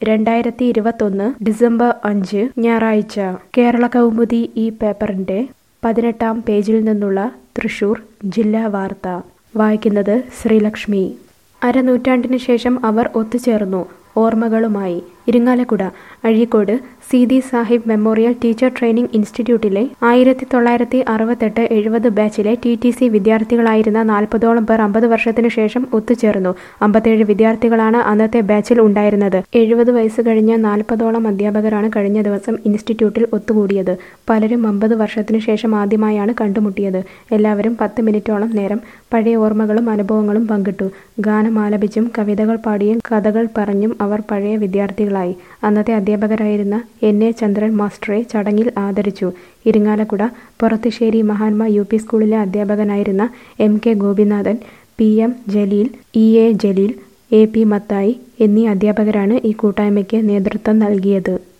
രണ്ടായിരത്തി ഇരുപത്തൊന്ന് ഡിസംബർ അഞ്ച് ഞായറാഴ്ച കേരള കൗമുദി ഈ പേപ്പറിന്റെ പതിനെട്ടാം പേജിൽ നിന്നുള്ള തൃശൂർ ജില്ലാ വാർത്ത വായിക്കുന്നത് ശ്രീലക്ഷ്മി അരനൂറ്റാണ്ടിനു ശേഷം അവർ ഒത്തുചേർന്നു ഓർമ്മകളുമായി Irinjalakuda Azhikode Seethi Sahib memorial teacher training ഇൻസ്റ്റിറ്റ്യൂട്ടിലെ ആയിരത്തി തൊള്ളായിരത്തി അറുപത്തെട്ട് എഴുപത് ബാച്ചിലെ ടി ടി സി വിദ്യാർത്ഥികളായിരുന്ന നാൽപ്പതോളം പേർ അമ്പത് വർഷത്തിനു ശേഷം ഒത്തുചേർന്നു അമ്പത്തേഴ് വിദ്യാർത്ഥികളാണ് അന്നത്തെ ബാച്ചിൽ ഉണ്ടായിരുന്നത് എഴുപത് വയസ്സ് കഴിഞ്ഞ നാൽപ്പതോളം അധ്യാപകരാണ് കഴിഞ്ഞ ദിവസം ഇൻസ്റ്റിറ്റ്യൂട്ടിൽ ഒത്തുകൂടിയത് പലരും അമ്പത് വർഷത്തിനു ശേഷം ആദ്യമായാണ് കണ്ടുമുട്ടിയത് എല്ലാവരും പത്ത് മിനിറ്റോളം നേരം പഴയ ഓർമ്മകളും അനുഭവങ്ങളും പങ്കിട്ടു ഗാനം ആലപിച്ചും കവിതകൾ പാടിയും കഥകൾ പറഞ്ഞും അവർ പഴയ വിദ്യാർത്ഥികളായി അന്നത്തെ അധ്യാപകരായിരുന്ന എൻ എ ചന്ദ്രൻ മാസ്റ്ററെ ചടങ്ങിൽ ആദരിച്ചു ഇരിങ്ങാലക്കുട പുറത്തുശ്ശേരി മഹാത്മാ യു പി സ്കൂളിലെ അധ്യാപകനായിരുന്ന M K Gopinathan P M Jaleel E A Jaleel A P Mathai എന്നീ അധ്യാപകരാണ് ഈ കൂട്ടായ്മയ്ക്ക് നേതൃത്വം നൽകിയത്